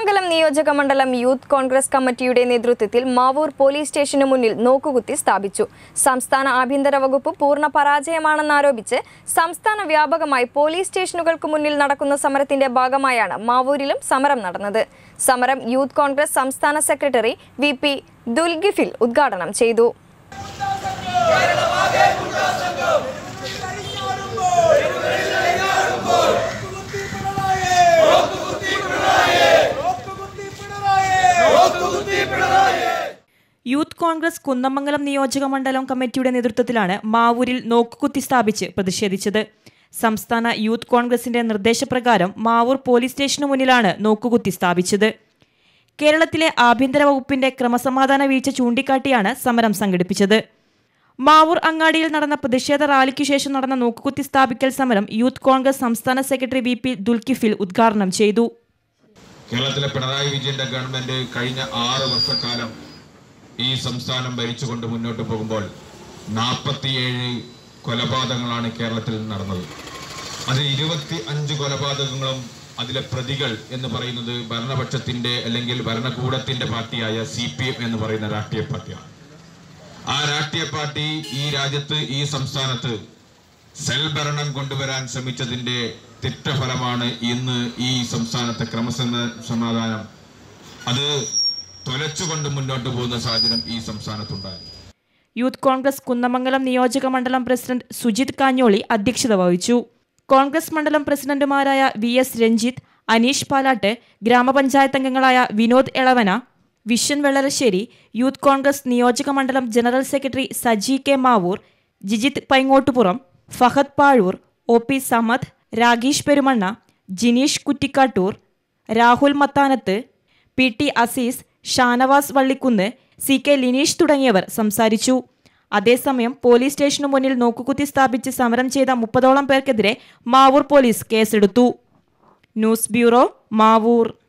കുന്നമംഗലം നിയോജക മണ്ഡലം യൂത്ത് കോൺഗ്രസ് കമ്മിറ്റിയുടെ നേതൃത്വത്തിൽ മാവൂർ പോലീസ് സ്റ്റേഷന് മുന്നിൽ നോക്കുകുത്തി സ്ഥാപിച്ചു സംസ്ഥാന ആഭ്യന്തര വകുപ്പ് പൂർണ്ണ പരാജയമാണെന്നാരോപിച്ച് സംസ്ഥാന വ്യാപകമായി പോലീസ് സ്റ്റേഷനുകൾക്ക് മുന്നിൽ നടക്കുന്ന സമരത്തിന്റെ ഭാഗമായാണ് മാവൂരിലും സമരം നടന്നത് സമരം യൂത്ത് കോൺഗ്രസ് സംസ്ഥാന സെക്രട്ടറി വി പി ദുൽഗിഫിൽ ഉദ്ഘാടനം ചെയ്തു യൂത്ത് കോൺഗ്രസ് കുന്നമംഗലം നിയോജക മണ്ഡലം കമ്മിറ്റിയുടെ നേതൃത്വത്തിലാണ് മാവൂരിൽ നോക്കുകുത്തി സ്ഥാപിച്ച് പ്രതിഷേധിച്ചത് സംസ്ഥാന യൂത്ത് കോൺഗ്രസിന്റെ നിർദ്ദേശപ്രകാരം മാവൂർ പോലീസ് സ്റ്റേഷനു മുന്നിലാണ് നോക്കുകുത്തി സ്ഥാപിച്ചത് കേരളത്തിലെ ആഭ്യന്തര വകുപ്പിന്റെ ക്രമസമാധാന വീഴ്ച ചൂണ്ടിക്കാട്ടിയാണ് സമരം സംഘടിപ്പിച്ചത് മാവൂർ അങ്ങാടിയിൽ നടന്ന പ്രതിഷേധ റാലിക്ക് ശേഷം നടന്ന നോക്കുകുത്തി സ്ഥാപിക്കൽ സമരം യൂത്ത് കോൺഗ്രസ് സംസ്ഥാന സെക്രട്ടറി വി പി ദുൽക്കിഫിൽ ഉദ്ഘാടനം ചെയ്തു കേരളത്തിലെ പിണറായി വിജയന്റെ ഗവൺമെന്റ് കഴിഞ്ഞ ആറ് വർഷക്കാലം ഈ സംസ്ഥാനം ഭരിച്ചുകൊണ്ട് മുന്നോട്ട് പോകുമ്പോൾ നാൽപ്പത്തിയേഴ് കൊലപാതകങ്ങളാണ് കേരളത്തിൽ നടന്നത് അത് ഇരുപത്തി അഞ്ച് കൊലപാതകങ്ങളും അതിലെ പ്രതികൾ എന്ന് പറയുന്നത് ഭരണപക്ഷത്തിന്റെ അല്ലെങ്കിൽ ഭരണകൂടത്തിന്റെ പാർട്ടിയായ സി പി എം എന്ന് പറയുന്ന രാഷ്ട്രീയ പാർട്ടിയാണ് ആ രാഷ്ട്രീയ പാർട്ടി ഈ രാജ്യത്ത് ഈ സംസ്ഥാനത്ത് സെൽ ഭരണം കൊണ്ടുവരാൻ ശ്രമിച്ചതിന്റെ തിക്തഫലമാണ് ഇന്ന് ഈ സംസ്ഥാനത്തെ ക്രമസമാ- സമാധാനം അത് തുലച്ചുകൊണ്ട് മുന്നോട്ട് പോകുന്ന സാഹചര്യം ഈ സംസ്ഥാനത്തുണ്ടായി യൂത്ത് കോൺഗ്രസ് കുന്നമംഗലം നിയോജക മണ്ഡലം പ്രസിഡന്റ് സുജിത് കാഞ്ഞോളി അധ്യക്ഷത വഹിച്ചു കോൺഗ്രസ് മണ്ഡലം പ്രസിഡന്റുമാരായ വി എസ് രഞ്ജിത്ത് അനീഷ് പാലാട്ട് ഗ്രാമപഞ്ചായത്ത് അംഗങ്ങളായ വിനോദ് എളവന വിഷൻ വെള്ളരശ്ശേരി യൂത്ത് കോൺഗ്രസ് നിയോജക മണ്ഡലം general secretary Saji K Mavoor Jijith Paingottupuram Fahad Pazhoor O P Samad Rageesh Perumanna Jineesh Kuttikkattoor Rahul Mathanath P T Azeez Shanavas Vallikkunnu C K Lineesh തുടങ്ങിയവർ സംസാരിച്ചു അതേസമയം പോലീസ് സ്റ്റേഷനു മുന്നിൽ നോക്കുകുത്തി സ്ഥാപിച്ച് സമരം ചെയ്ത മുപ്പതോളം പേർക്കെതിരെ മാവൂർ പോലീസ് കേസെടുത്തു ന്യൂസ് ബ്യൂറോ മാവൂർ